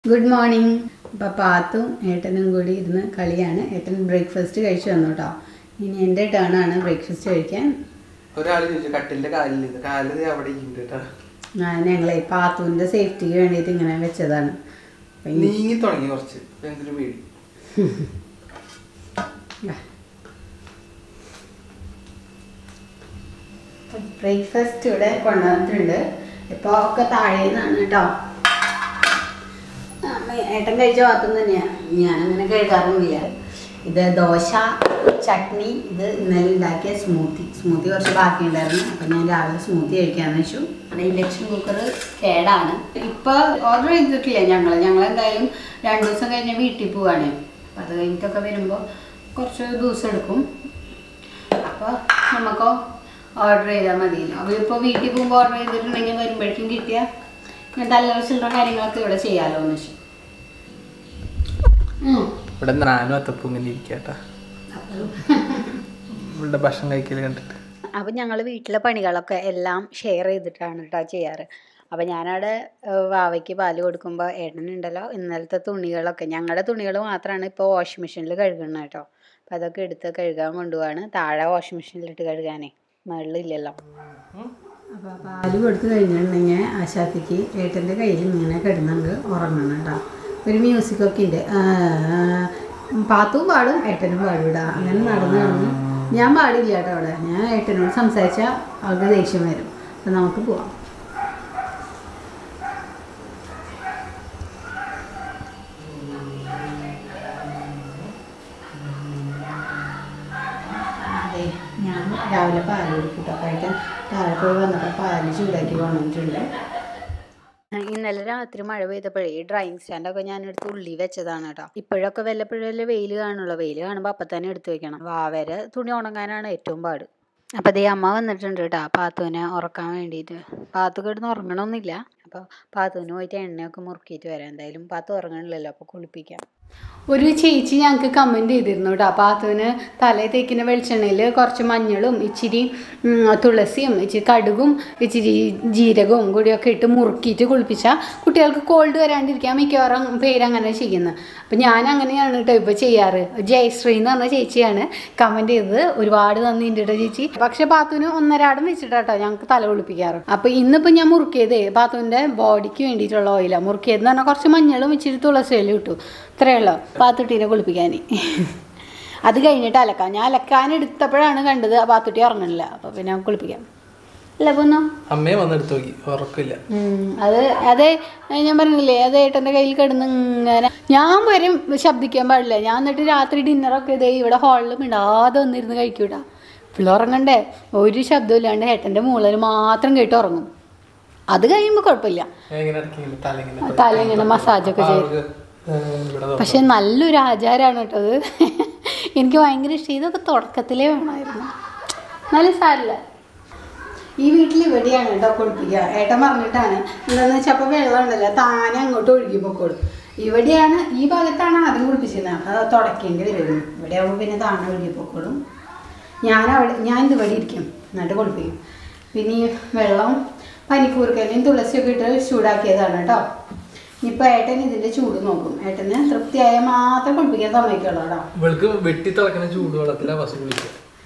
Good morning ഇപ്പം പാത്തും ഏട്ടനും കൂടി ഇരുന്ന് കളിയാണ് ഏട്ടൻ ബ്രേക്ക്ഫാസ്റ്റ് കഴിച്ചു വന്നു കേട്ടോ ഇനി എൻ്റെ ടേൺ ആണ് ബ്രേക്ക്ഫാസ്റ്റ് കഴിക്കാൻ ഒരാൾ ചോദിച്ചു കട്ടിലിന്റെ കാലിൽ ഇത് കാലിൽ ദേ അവിടെ ഇരിക്കുന്നുണ്ട് കേട്ടോ ഞാൻ ഞങ്ങളെ പാത്തുവിൻ്റെ സേഫ്റ്റിക്ക് വേണ്ടിയിട്ട് ഇങ്ങനെ വെച്ചതാണ് അപ്പം ഇനി നീങ്ങി തുടങ്ങി കുറച്ച് എന്തൊരു പേടി ബ്രേക്ക്ഫാസ്റ്റ് ഇവിടെ കൊണ്ടുവന്നിട്ടുണ്ട് ഇപ്പോൾ ഒക്കെ താഴെ നിന്നാണ് കേട്ടോ അമ്മ ഏട്ടൻ കഴിച്ച ഭാഗത്തുനിന്ന് തന്നെയാണ് ഞാനങ്ങനെ കഴുകാറൊന്നുമില്ല ഇത് ദോശ ചട്നി ഇത് ഇന്നലെ ഉണ്ടാക്കിയ സ്മൂത്തി സ്മൂത്തി കുറച്ച് ബാക്കിയുണ്ടായിരുന്നു അപ്പം ഞാൻ രാവിലെ സ്മൂത്തി കഴിക്കാമെന്ന് വെച്ചു അവിടെ ഇൻഡക്ഷൻ കുക്കർ കേടാണ് ഇപ്പോൾ ഓർഡർ ചെയ്തിട്ടില്ല ഞങ്ങൾ ഞങ്ങൾ എന്തായാലും രണ്ട് ദിവസം കഴിഞ്ഞ് വീട്ടിൽ പോവാണ് അപ്പം അത് കഴിഞ്ഞിട്ടൊക്കെ വരുമ്പോൾ കുറച്ച് ദിവസം എടുക്കും അപ്പോൾ നമുക്ക് ഓർഡർ ചെയ്താൽ മതിയല്ലോ അപ്പോൾ ഇപ്പോൾ വീട്ടിൽ പോകുമ്പോൾ ഓർഡർ ചെയ്തിട്ടുണ്ടെങ്കിൽ വരുമ്പോഴേക്കും കിട്ടിയ ഇങ്ങനത്തെ അല്ലറ ചില്ലറ കാര്യങ്ങളൊക്കെ ഇവിടെ ചെയ്യാമല്ലോ എന്ന് വെച്ചു ഉം. ഇവിടെ നാനും അത്തപ്പൂ ഇങ്ങനെ ഇരിക്കട്ടാ അപ്പോൾ ഇവിടെ ഭക്ഷണം കഴിക്കൽ കണ്ടിട്ട് അപ്പം ഞങ്ങൾ വീട്ടിലെ പണികളൊക്കെ എല്ലാം ഷെയർ ചെയ്തിട്ടാണ് കേട്ടോ ചെയ്യാറ് അപ്പം ഞാനവിടെ ഏഹ്, വാവയ്ക്ക് പാല് കൊടുക്കുമ്പോൾ ഏട്ടനുണ്ടല്ലോ ഇന്നലത്തെ തുണികളൊക്കെ ഞങ്ങളുടെ തുണികൾ മാത്രമാണ് ഇപ്പോൾ വാഷിംഗ് മെഷീനിൽ കഴുകുന്നത് കേട്ടോ അപ്പം അതൊക്കെ എടുത്ത് കഴുകാൻ കൊണ്ടുപോവാണ് താഴെ വാഷിംഗ് മെഷീനിലിട്ട് കഴുകാനേ മുകളിലില്ലല്ലോ അപ്പോൾ പാല് കൊടുത്തു കഴിഞ്ഞിട്ടുണ്ടെങ്കിൽ ആശാത്തിക്ക് ഏട്ടൻ്റെ കയ്യിൽ ഇങ്ങനെ കിടന്നുണ്ട് ഉറങ്ങണം കേട്ടോ ഒരു മ്യൂസിക്കൊക്കെ ഉണ്ട് ആ, പാത്തും പാടും ഏട്ടനും പാടും ഇടാ അങ്ങനെ നടന്ന് നടന്ന് ഞാൻ പാടില്ല കേട്ടോ അവിടെ ഞാൻ ഏട്ടനോട് സംസാരിച്ചാൽ അവൾക്ക് ദേഷ്യം വരും അപ്പം നമുക്ക് പോവാം അതെ ഞാൻ രാവിലെ പാല് കുടിക്കും കേട്ടോ കഴിക്കാൻ താഴെ പോയി വന്നപ്പോൾ പാല് ചൂടാക്കി കൊണ്ടുവന്നിട്ടുണ്ട് ഇന്നലെ രാത്രി മഴ പെയ്തപ്പോഴേ ഈ ഡ്രൈയിങ് സ്റ്റാൻഡൊക്കെ ഞാൻ എടുത്ത് ഉള്ളി വെച്ചതാണ് കേട്ടോ ഇപ്പോഴൊക്കെ വല്ലപ്പോഴല്ലേ വെയിൽ കാണുള്ളൂ വെയിൽ കാണുമ്പോൾ അപ്പം തന്നെ എടുത്ത് വെക്കണം വാവരെ തുണി ഉണങ്ങാനാണ് ഏറ്റവും പാട് അപ്പം ദേ അമ്മ വന്നിട്ടുണ്ട് കേട്ടോ പാത്തുവിനെ ഉറക്കാൻ വേണ്ടിയിട്ട് പാത്തു കിടന്ന് ഉറങ്ങണമെന്നില്ല അപ്പോൾ പാത്തുവിന് പോയിട്ട് എണ്ണയൊക്കെ മുറുക്കിയിട്ട് വരാം എന്തായാലും പാത്തു ഉറങ്ങണില്ലല്ലോ അപ്പോൾ കുളിപ്പിക്കാം ഒരു ചേച്ചി ഞങ്ങൾക്ക് കമൻറ്റ് ചെയ്തിരുന്നു കേട്ടോ പാത്തുവിന് തലയിൽ തേക്കുന്ന വെളിച്ചെണ്ണയിൽ കുറച്ച് മഞ്ഞളും ഇച്ചിരി ഉം, തുളസിയും ഇച്ചിരി കടുകും ഇച്ചിരി ജീരകവും കൂടിയൊക്കെ ഇട്ട് മുറുക്കിയിട്ട് കുളിപ്പിച്ചാൽ കുട്ടികൾക്ക് കോൾഡ് വരാണ്ടിരിക്കാൻ മിക്കവാറും പേര് അങ്ങനെ ചെയ്യുന്നത് അപ്പം ഞാൻ അങ്ങനെയാണ് കേട്ടോ ഇപ്പോൾ ചെയ്യാറ് ജയശ്രീ എന്ന് പറഞ്ഞ ചേച്ചിയാണ് കമൻറ്റ് ചെയ്തത് ഒരുപാട് നന്ദിയുണ്ട് കേട്ടോ ചേച്ചി പക്ഷേ പാത്തുവിന് ഒന്നരാടം വെച്ചിട്ടാട്ടോ ഞങ്ങൾക്ക് തല കുളിപ്പിക്കാറ് അപ്പോൾ ഇന്നിപ്പോൾ ഞാൻ മുറുക്കിയതേ പാത്തുവിൻ്റെ ബോഡിക്ക് വേണ്ടിയിട്ടുള്ള ഓയിലാണ് മുറുക്കിയതെന്ന് പറഞ്ഞാൽ കുറച്ച് മഞ്ഞളും ഇച്ചിരി തുളസിയിലും ഇട്ടു ഇത്രയേ ഉള്ളൂ പാത്തുട്ടീനെ കുളിപ്പിക്കാൻ അത് കഴിഞ്ഞിട്ട് അലക്കാം ഞാൻ അലക്കാൻ എടുത്തപ്പോഴാണ് കണ്ടത് ആ പാത്തുട്ടി ഉറങ്ങണില്ല അപ്പോൾ പിന്നെ കുളിപ്പിക്കാം അല്ല പോന്നോ അമ്മയെ വന്നെടുത്ത് നോക്കി ഉറക്കില്ല ഉം, അത് അതെ ഞാൻ പറഞ്ഞില്ലേ അത് ഏട്ടൻ്റെ കയ്യിൽ കിടന്ന് ഇങ്ങനെ ഞാൻ വരും ശബ്ദിക്കാൻ പാടില്ല ഞാൻ എന്നിട്ട് രാത്രി ഡിന്നറൊക്കെ ഇതേ ഇവിടെ ഹാളിൽ മിണ്ടാതെ വന്നിരുന്ന് കഴിക്കൂട്ടാ പിള്ളേർ ഉറങ്ങണ്ടേ ഒരു ശബ്ദവും ഇല്ലാണ്ട് ഏട്ടൻ്റെ മൂളൽ മാത്രം കേട്ട് ഉറങ്ങും അത് കഴിയുമ്പോൾ കുഴപ്പമില്ല ഞാൻ ഇങ്ങനെ ഇടയ്ക്ക് ഇങ്ങനെ തല ഇങ്ങനെ തല ഇങ്ങനെ മസാജൊക്കെ ചെയ്യും അവർക്ക്, ഏഹ്, ഇവിടെ തൊട്ട് പക്ഷെ നല്ലൊരു ആചാരമാണ് കേട്ടോ അത് എനിക്ക് ഭയങ്കര ഇഷ്ടം ഇതൊക്കെ തുടക്കത്തിലേ വേണമായിരുന്നു നല്ല സാരില്ല ഈ വീട്ടിൽ ഇവിടെയാണ് കേട്ടോ കുളിപ്പിക്കുക ഏട്ടൻ പറഞ്ഞിട്ടാണ് എന്താണെന്ന് വെച്ചാൽ അപ്പോൾ വെള്ളം ഉണ്ടല്ലോ താനെ അങ്ങോട്ട് ഒഴുകി പൊക്കോളും ഇവിടെയാണ് ഈ ഭാഗത്താണ് ആദ്യം കുളിപ്പിച്ചിരുന്നത് അത് തുടക്കേണ്ടി വരുന്നു ഇവിടെ ആകുമ്പോൾ പിന്നെ താനെ ഒഴുകി പൊക്കോളും ഞാൻ അവിടെ ഞാൻ ഇത് ഇവിടെ ഇരിക്കും എന്നിട്ട് കുളിപ്പിക്കും പിന്നെ ഈ വെള്ളം പനിക്കൂർക്കലും തുളസിയൊക്കെ ഇട്ട് ചൂടാക്കിയതാണ് കേട്ടോ ഇനിയിപ്പോൾ ഏട്ടൻ ഇതിൻ്റെ ചൂട് നോക്കും ഏട്ടന് തൃപ്തിയായാൽ മാത്രം കുളിപ്പിക്കാൻ സമ്മതിക്കുള്ളൂ കേട്ടോ ഇവൾക്ക് വെട്ടി തിളക്കുന്ന ചൂടുവെള്ളത്തിലാ ബസ് കുളിക്കുക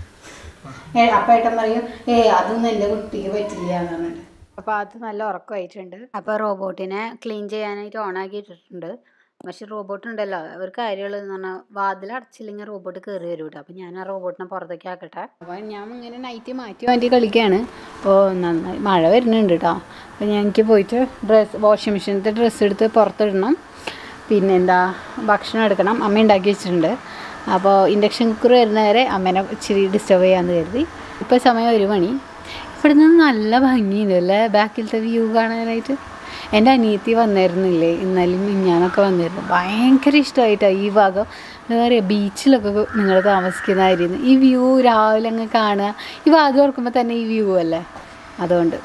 ഏ അപ്പം ഏട്ടൻ പറയും ഏ അതൊന്നും എൻ്റെ കുട്ടിക്ക് പറ്റില്ല എന്ന് പറഞ്ഞിട്ട് അപ്പോൾ അത് നല്ല ഉറക്കമായിട്ടുണ്ട് അപ്പോൾ റോബോട്ടിനെ ക്ലീൻ ചെയ്യാനായിട്ട് ഓണാക്കി ഇട്ടിട്ടുണ്ട് പക്ഷെ റോബോട്ട് ഉണ്ടല്ലോ ഒരു കാര്യമുള്ളതെന്ന് പറഞ്ഞാൽ വാതിൽ അടച്ചില്ലെങ്കിൽ റോബോട്ട് കയറി വരും കേട്ടോ അപ്പോൾ ഞാൻ ആ റോബോട്ടിനെ പുറത്തേക്ക് ആക്കട്ടെ അപ്പോൾ ഞാൻ ഇങ്ങനെ നൈറ്റ് മാറ്റി മാറ്റി കളിക്കുകയാണ് അപ്പോൾ നന്നായി മഴ വരുന്നുണ്ട് കേട്ടോ അപ്പോൾ ഞാൻ എനിക്ക് പോയിട്ട് ഡ്രസ്സ് വാഷിംഗ് മെഷീനത്തെ ഡ്രസ്സ് എടുത്ത് പുറത്തിടണം പിന്നെന്താ ഭക്ഷണം എടുക്കണം അമ്മ ഉണ്ടാക്കി വെച്ചിട്ടുണ്ട് അപ്പോൾ ഇൻഡക്ഷൻ കുക്കർ വരുന്നവരെ അമ്മേനെ ഇച്ചിരി ഡിസ്റ്റർബ് ചെയ്യാമെന്ന് കരുതി ഇപ്പോൾ സമയം ഒരു മണി ഇവിടെ നിന്ന് നല്ല ഭംഗിയുണ്ട് അല്ലേ ബാക്കിലത്തെ വ്യൂ കാണാനായിട്ട് എൻ്റെ അനിയത്തി വന്നിരുന്നില്ലേ ഇന്നലെയും മിഞ്ഞാന്നൊക്കെ വന്നിരുന്നു ഭയങ്കര ഇഷ്ടമായിട്ടാണ് ഈ ഭാഗം എന്താ പറയുക ബീച്ചിലൊക്കെ നിങ്ങൾ താമസിക്കുന്നതായിരുന്നു ഈ വ്യൂ രാവിലെ അങ്ങ് കാണുക ഈ ഭാഗം ഓർക്കുമ്പോൾ തന്നെ ഈ വ്യൂ അല്ലേ അതുകൊണ്ട്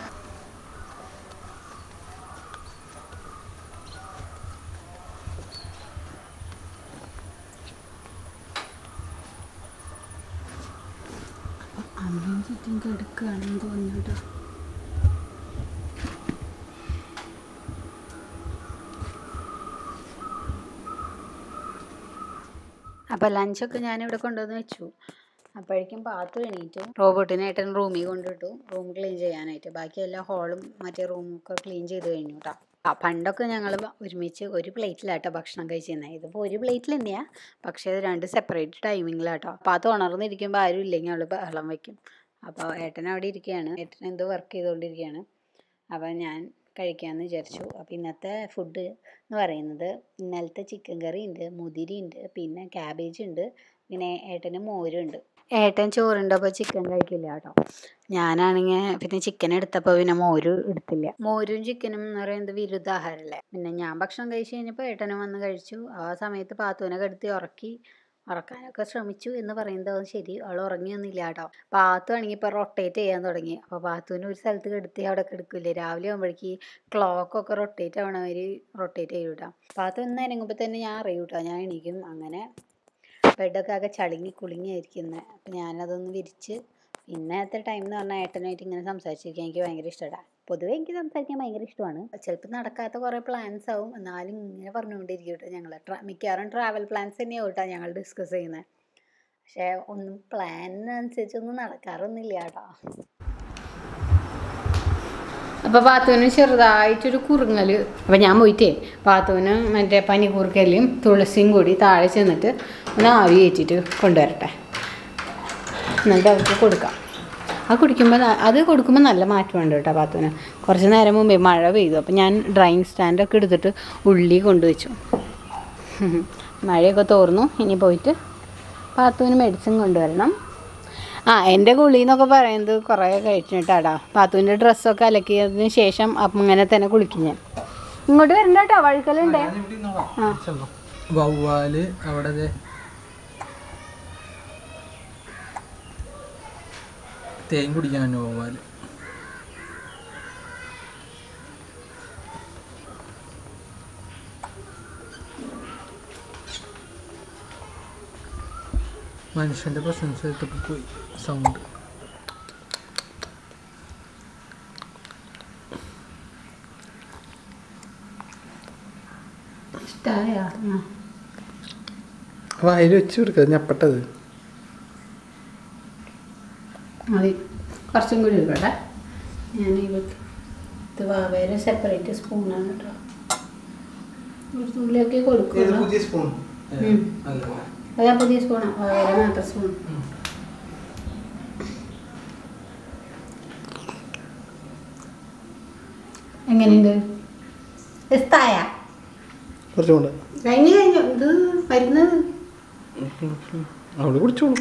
അമ്മയും ചുറ്റും കിടക്കുകയാണെന്ന് തോന്നുന്നു കേട്ടോ അപ്പോൾ ലഞ്ചൊക്കെ ഞാനിവിടെ കൊണ്ടുവന്ന് വെച്ചു അപ്പോഴേക്കും പാത്തു എണീറ്റു റോബോട്ടിനെ ഏട്ടൻ റൂമിൽ കൊണ്ടിട്ടു റൂം ക്ലീൻ ചെയ്യാനായിട്ട് ബാക്കി എല്ലാ ഹോളും മറ്റേ റൂമൊക്കെ ക്ലീൻ ചെയ്ത് കഴിഞ്ഞു കേട്ടോ ആ പണ്ടൊക്കെ ഞങ്ങൾ ഒരുമിച്ച് ഒരു പ്ലേറ്റിലാട്ടോ ഭക്ഷണം കഴിച്ചിരുന്നത് ഇതിപ്പോൾ ഒരു പ്ലേറ്റിൽ തന്നെയാണ് പക്ഷേ ഇത് രണ്ട് സെപ്പറേറ്റ് ടൈമിങ്ങിലാട്ടോ അപ്പോൾ അത് ഉണർന്നിരിക്കുമ്പോൾ ആരും ഇല്ലെങ്കിൽ അവൾ ബഹളം വയ്ക്കും അപ്പോൾ ഏട്ടൻ അവിടെ ഇരിക്കുകയാണ് ഏട്ടൻ എന്തോ വർക്ക് ചെയ്തുകൊണ്ടിരിക്കുകയാണ് അപ്പോൾ ഞാൻ കഴിക്കാമെന്ന് വിചാരിച്ചു അപ്പോൾ ഇന്നത്തെ ഫുഡ് എന്ന് പറയുന്നത് ഇന്നലത്തെ ചിക്കൻ കറി ഉണ്ട് മുതിരി ഉണ്ട് പിന്നെ ക്യാബേജ് ഉണ്ട് പിന്നെ ഏട്ടന് മോരുണ്ട് ഏട്ടൻ ചോറുണ്ട് അപ്പോൾ ചിക്കൻ കഴിക്കില്ല കേട്ടോ ഞാനാണെങ്കിൽ പിന്നെ ചിക്കൻ എടുത്തപ്പോൾ പിന്നെ മോര് എടുത്തില്ല മോരും ചിക്കനും എന്ന് പറയുന്നത് വിരുദ്ധാഹാരമല്ലേ പിന്നെ ഞാൻ ഭക്ഷണം കഴിച്ച് കഴിഞ്ഞപ്പോൾ ഏട്ടനും വന്ന് കഴിച്ചു ആ സമയത്ത് പാത്തുവിനെ കെടുത്തി ഉറക്കി ഉറക്കാനൊക്കെ ശ്രമിച്ചു എന്ന് പറയുന്നത് ശരി അവൾ ഉറങ്ങിയൊന്നുമില്ല കേട്ടോ പാത്തു ആണെങ്കിൽ ഇപ്പോൾ റൊട്ടേറ്റ് ചെയ്യാൻ തുടങ്ങി അപ്പോൾ പാത്തുവിന് ഒരു സ്ഥലത്ത് കെടുത്തി അവിടെ കിടക്കില്ലേ രാവിലെ ആകുമ്പോഴേക്ക് ക്ലോക്കൊക്കെ റൊട്ടേറ്റ് ആവണവർ റൊട്ടേറ്റ് ചെയ്യും കേട്ടോ പാത്തു ഒന്ന് അനങ്ങുമ്പോൾ തന്നെ ഞാൻ അറിയും കേട്ടോ ഞാൻ എണീക്കും അങ്ങനെ ബെഡൊക്കെ ആകെ ചളുങ്ങി കുളുങ്ങിയായിരിക്കുന്നത് അപ്പം ഞാനതൊന്ന് വിരിച്ച് പിന്നത്തെ ടൈം എന്ന് പറഞ്ഞാൽ ഏട്ടനായിട്ട് ഇങ്ങനെ സംസാരിച്ചിരിക്കാൻ എനിക്ക് ഭയങ്കര ഇഷ്ടമാണ് പൊതുവേ എനിക്ക് സംസാരിക്കാൻ ഭയങ്കര ഇഷ്ടമാണ് ചിലപ്പോൾ നടക്കാത്ത കുറേ പ്ലാൻസ് ആവും എന്നാലും ഇങ്ങനെ പറഞ്ഞുകൊണ്ടിരിക്കും കേട്ടോ ഞങ്ങൾ മിക്കവാറും ട്രാവൽ പ്ലാൻസ് തന്നെയാവും കേട്ടോ ഞങ്ങൾ ഡിസ്കസ് ചെയ്യുന്നത് പക്ഷേ ഒന്നും പ്ലാനിനനുസരിച്ചൊന്നും നടക്കാറൊന്നുമില്ല കേട്ടോ അപ്പോൾ പാത്തുവിന് ചെറുതായിട്ടൊരു കുറുങ്ങൽ അപ്പോൾ ഞാൻ പോയിട്ടേ പാത്തുവിന് മറ്റേ പനികൂർക്കലും തുളസിയും കൂടി താഴെ ചെന്നിട്ട് ഒന്ന് ആവി കയറ്റിയിട്ട് കൊണ്ടുവരട്ടെ എന്നിട്ട് അവർക്ക് കൊടുക്കാം അത് കുടിക്കുമ്പോൾ അത് കൊടുക്കുമ്പോൾ നല്ല മാറ്റമുണ്ട് കേട്ടോ പാത്തുവിന് കുറച്ച് നേരം മുമ്പേ മഴ പെയ്തു അപ്പോൾ ഞാൻ ഡ്രൈയിങ് സ്റ്റാൻഡൊക്കെ എടുത്തിട്ട് ഉള്ളി കൊണ്ടുവച്ചു മഴയൊക്കെ തോർന്നു ഇനി പോയിട്ട് പാത്തുവിന് മെഡിസിൻ കൊണ്ടുവരണം ആ എൻ്റെ കുളി എന്നൊക്കെ പറയുന്നത് കുറേ കഴിച്ചിട്ടാടാ പാത്തുവിൻ്റെ ഡ്രസ്സൊക്കെ അലക്കിയതിന് ശേഷം അപ്പം ഇങ്ങനെ തന്നെ കുളിക്കും ഞാൻ ഇങ്ങോട്ട് വരണ്ട കേട്ടോ വഴുക്കലുണ്ടേ ആ വവ്വാല് അവിടെ ദേ തേൻ കുടിക്കാൻ വവ്വാല് മനുഷ്യന്റെ പ്രസൻസ് എടുത്തപ്പോ പോയി സൗണ്ട് ഇഷ്ടമായോ വായിൽ വെച്ച് കൊടുക്കുക ഞപ്പട്ടത് മതി കുറച്ചും കൂടി ഇടട്ടെ ഞാൻ ഇവർക്ക് ഇത് വാവേരെ സെപ്പറേറ്റ് സ്പൂണാണ് കേട്ടോ ഒരു തുള്ളിയൊക്കെ കൊടുക്കുള്ളൂ പുതിയ സ്പൂൺ ഉം. അതാ പുതിയ സ്പൂണാണ് വാവേരെ മാത്രം സ്പൂൺ എങ്ങനെയുണ്ട് ഇഷ്ടായ കുറച്ചുകൊണ്ട് കഴിഞ്ഞു കഴിഞ്ഞു ഇത് വരുന്നത് അവിടെ കുടിച്ചോളൂ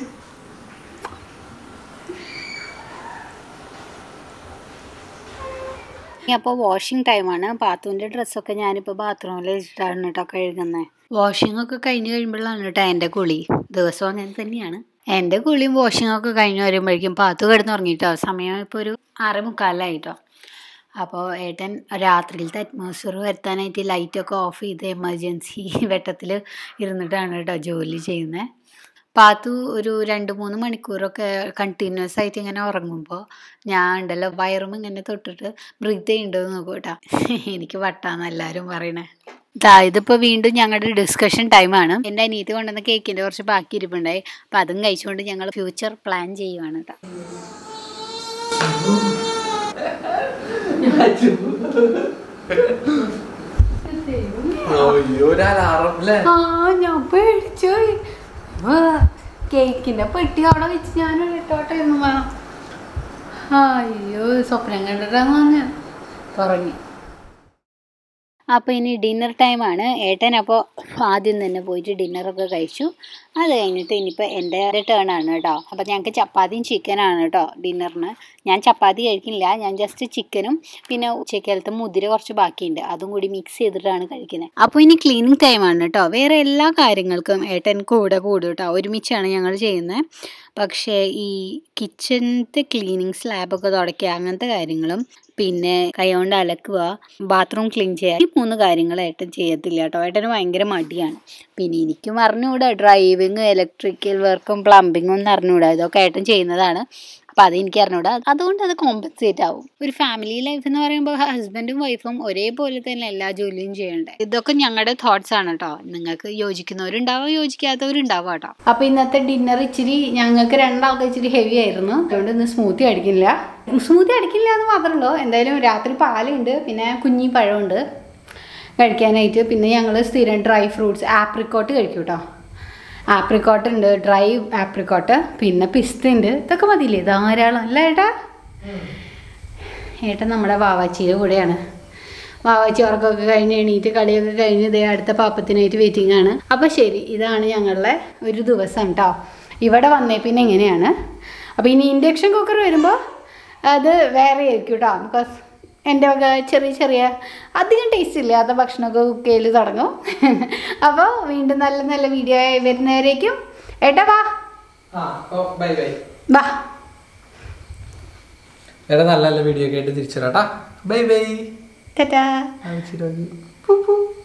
അപ്പോൾ വാഷിംഗ് ടൈമാണ് പാത്തുവിൻ്റെ ഡ്രസ്സൊക്കെ ഞാനിപ്പോൾ ബാത്റൂമിൽ വെച്ചിട്ടാണ് കേട്ടോ കഴുകുന്നത് വാഷിംഗ് ഒക്കെ കഴിഞ്ഞ് കഴിയുമ്പോഴാണ് കേട്ടോ എൻ്റെ കുളി ദിവസവും അങ്ങനെ തന്നെയാണ് എൻ്റെ കുളിയും വാഷിംഗ് ഒക്കെ കഴിഞ്ഞ് വരുമ്പോഴേക്കും പാത്തു കിടന്നുറങ്ങിട്ടോ സമയം ഇപ്പോൾ ഒരു ആറ് മുക്കാലായിട്ടോ അപ്പോൾ ഏട്ടൻ രാത്രിയിലത്തെ അറ്റ്മോസ്ഫിയർ വരുത്താനായിട്ട് ലൈറ്റൊക്കെ ഓഫ് ചെയ്ത് എമർജൻസി വെട്ടത്തിൽ ഇരുന്നിട്ടാണ് കേട്ടോ ജോലി ചെയ്യുന്നത് പാത്തു ഒരു രണ്ട് മൂന്ന് മണിക്കൂറൊക്കെ കണ്ടിന്യൂസ് ആയിട്ട് ഇങ്ങനെ ഉറങ്ങുമ്പോൾ ഞാൻ ഉണ്ടല്ലോ വയറും ഇങ്ങനെ തൊട്ടിട്ട് ബ്രീത്ത് ചെയ്യുന്നുണ്ടോ എന്ന് നോക്കൂ കേട്ടോ എനിക്ക് വട്ടാന്ന് എല്ലാവരും പറയണേ ദാ ഇതിപ്പോൾ വീണ്ടും ഞങ്ങളുടെ ഡിസ്കഷൻ ടൈമാണ് എൻ്റെ അനിയത്തി കൊണ്ടുവന്ന കേക്കിൻ്റെ കുറച്ച് ബാക്കി ഇരിപ്പുണ്ടായി അപ്പം അതും കഴിച്ചുകൊണ്ട് ഞങ്ങൾ ഫ്യൂച്ചർ പ്ലാൻ ചെയ്യുവാണ് കേട്ടോ ഒരു അലാറം അല്ലേ ആ ഞാൻ പേടിച്ചു കേക്കിന്റെ പെട്ടി അവിടെ വെച്ച് ഞാൻ ഇട്ടോട്ടെ എന്ന് വേണം അയ്യോ സ്വപ്നം കണ്ടിട്ടാന്ന് പറഞ്ഞ തുടങ്ങി അപ്പോൾ ഇനി ഡിന്നർ ടൈമാണ് ഏട്ടൻ അപ്പോൾ ആദ്യം തന്നെ പോയിട്ട് ഡിന്നറൊക്കെ കഴിച്ചു അത് കഴിഞ്ഞിട്ട് ഇനിയിപ്പോൾ എൻ്റെ ടേൺ ആണ് കേട്ടോ അപ്പോൾ ഞങ്ങൾക്ക് ചപ്പാത്തിയും ചിക്കനാണ് കേട്ടോ ഡിന്നറിന് ഞാൻ ചപ്പാത്തി കഴിക്കില്ല ഞാൻ ജസ്റ്റ് ചിക്കനും പിന്നെ ഉച്ചക്കാലത്ത് മുതിര കുറച്ച് ബാക്കിയുണ്ട് അതും കൂടി മിക്സ് ചെയ്തിട്ടാണ് കഴിക്കുന്നത് അപ്പോൾ ഇനി ക്ലീനിങ് ടൈമാണ് കേട്ടോ വേറെ എല്ലാ കാര്യങ്ങൾക്കും ഏട്ടൻ കൂടെ കൂടും കേട്ടോ ഒരുമിച്ചാണ് ഞങ്ങൾ ചെയ്യുന്നത് പക്ഷേ ഈ കിച്ചണത്തെ ക്ലീനിങ് സ്ലാബൊക്കെ തുടയ്ക്കുക അങ്ങനത്തെ കാര്യങ്ങളും പിന്നെ കൈകൊണ്ട് അലക്കുക ബാത്റൂം ക്ലീൻ ചെയ്യുക ഈ മൂന്ന് കാര്യങ്ങൾ ഏട്ടൻ ചെയ്യത്തില്ല കേട്ടോ ഏട്ടന് ഭയങ്കര മടിയാണ് പിന്നെ എനിക്കും അറിഞ്ഞുകൂടാ ഡ്രൈവിങ് ഇലക്ട്രിക്കൽ വർക്കും പ്ലംബിങ്ങും ഒന്നും അറിഞ്ഞുകൂടാ ഇതൊക്കെ ഏട്ടൻ ചെയ്യുന്നതാണ് അപ്പം അത് എനിക്ക് അറിഞ്ഞൂടാ അതുകൊണ്ട് അത് കോമ്പൻസേറ്റ് ആവും ഒരു ഫാമിലി ലൈഫ് എന്ന് പറയുമ്പോൾ ഹസ്ബൻഡും വൈഫും ഒരേപോലെ തന്നെ എല്ലാ ജോലിയും ചെയ്യണ്ടേ ഇതൊക്കെ ഞങ്ങളുടെ തോട്ട്സ് ആണ് കേട്ടോ നിങ്ങൾക്ക് യോജിക്കുന്നവരുണ്ടാവാം യോജിക്കാത്തവരുണ്ടാവാം കേട്ടോ അപ്പൊ ഇന്നത്തെ ഡിന്നർ ഇച്ചിരി ഞങ്ങൾക്ക് രണ്ടാൾക്ക് ഇച്ചിരി ഹെവി ആയിരുന്നു അതുകൊണ്ട് ഇന്ന് സ്മൂത്തി അടിക്കില്ല സ്മൂത്തി അടിക്കില്ല എന്ന് മാത്രമല്ലോ എന്തായാലും രാത്രി പാലുണ്ട് പിന്നെ കുഞ്ഞി പഴമുണ്ട് കഴിക്കാനായിട്ട് പിന്നെ ഞങ്ങൾ സ്ഥിരം ഡ്രൈ ഫ്രൂട്ട്സ് ആപ്രിക്കോട്ട് കഴിക്കും കേട്ടോ ആപ്രിക്കോട്ട് ഉണ്ട് ഡ്രൈ ആപ്രിക്കോട്ട് പിന്നെ പിസ്ത ഉണ്ട് ഇതൊക്കെ മതിയില്ലേ ധാരാളം അല്ല ഏട്ടാ ഏട്ടൻ നമ്മുടെ വാവാച്ചിയുടെ കൂടെയാണ് വാവാച്ചി ഉറക്കമൊക്കെ കഴിഞ്ഞ് എണീറ്റ് കളിയൊക്കെ കഴിഞ്ഞ് ഇതേ അടുത്ത പാപ്പത്തിനായിട്ട് വെയിറ്റിംഗ് ആണ് അപ്പോൾ ശരി ഇതാണ് ഞങ്ങളുടെ ഒരു ദിവസം കേട്ടോ ഇവിടെ വന്നേ പിന്നെ എങ്ങനെയാണ് അപ്പോൾ ഇനി ഇൻഡക്ഷൻ കുക്കർ വരുമ്പോൾ അത് വേറെ ആയിരിക്കും കേട്ടോ ബിക്കോസ് എൻ്റെ വക ചെറിയ ചെറിയ അധികം ടേസ്റ്റ് ഇല്ലാത്ത ഭക്ഷണമൊക്കെ കുക്ക് ചെയ്യൽ തുടങ്ങും അപ്പോൾ വീണ്ടും നല്ല നല്ല വീഡിയോ ആയി വരുന്നവരേക്കും ഏട്ടാ വാ ആ ഓ ബൈ ബൈ വാ വേറെ നല്ല നല്ല വീഡിയോ ഒക്കെ ആയിട്ട് തിരിച്ചു വരാട്ടാ ബൈ ബൈ ടാറ്റാ ശരി പൂ പൂ